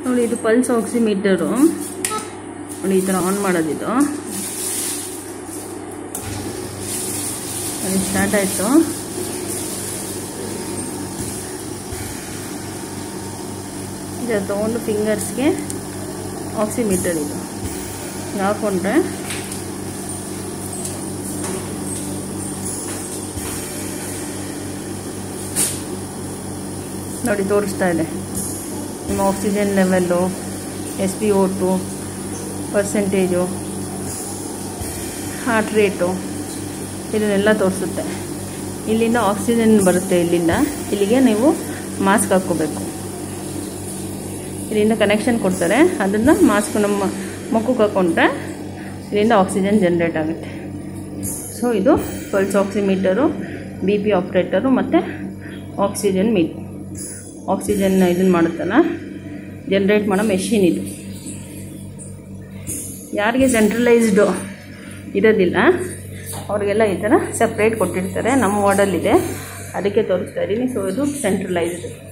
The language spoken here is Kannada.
ನೋಡಿ ಇದು ಪಲ್ಸ್ ಆಕ್ಸಿಮೀಟರು ನೋಡಿ ಈ ಥರ ಆನ್ ಮಾಡೋದಿದು ಅದು ಸ್ಟಾರ್ಟ್ ಆಯಿತು ಇದು ತೊಗೊಂಡು ಫಿಂಗರ್ಸ್ಗೆ ಆಕ್ಸಿಮೀಟರ್ ಇದು ಹಿಂಗ್ ಹಾಕ್ಕೊಂಡ್ರೆ ನೋಡಿ ತೋರಿಸ್ತಾ ಇದೆ ನಿಮ್ಮ oxygen level S P O two percentage heart rate ಇದನ್ನೆಲ್ಲ ತೋರಿಸುತ್ತೆ ಇಲ್ಲಿಂದ ಆಕ್ಸಿಜನ್ ಬರುತ್ತೆ ಇಲ್ಲಿಂದ ಇಲ್ಲಿಗೆ ನೀವು ಮಾಸ್ಕ್ ಹಾಕ್ಕೋಬೇಕು ಇಲ್ಲಿಂದ ಕನೆಕ್ಷನ್ ಕೊಡ್ತಾರೆ ಅದನ್ನು ಮಾಸ್ಕ್ ನಮ್ಮ ಮುಖಕ್ಕೆ ಹಾಕ್ಕೊಂಡ್ರೆ ಇಲ್ಲಿಂದ ಆಕ್ಸಿಜನ್ ಜನ್ರೇಟ್ ಆಗುತ್ತೆ ಸೊ ಇದು pulse oximeter B P operator ಮತ್ತು ಆಕ್ಸಿಜನ್ ಮೀಟ್ ಆಕ್ಸಿಜನ್ ಇದನ್ನು ಮಾಡುತ್ತಲ್ಲ ಜನ್ರೇಟ್ ಮಾಡೋ ಮೆಷಿನ್ ಇದು ಯಾರಿಗೆ ಸೆಂಟ್ರಲೈಸ್ಡು ಇರೋದಿಲ್ಲ ಅವ್ರಿಗೆಲ್ಲ ಈ ಥರ ಸಪ್ರೇಟ್ ಕೊಟ್ಟಿರ್ತಾರೆ ನಮ್ಮ ವಾರ್ಡಲ್ಲಿದೆ ಅದಕ್ಕೆ ತೋರಿಸ್ತಾ ಇದ್ದೀನಿ ಸೊ ಇದು ಸೆಂಟ್ರಲೈಸ್ಡ್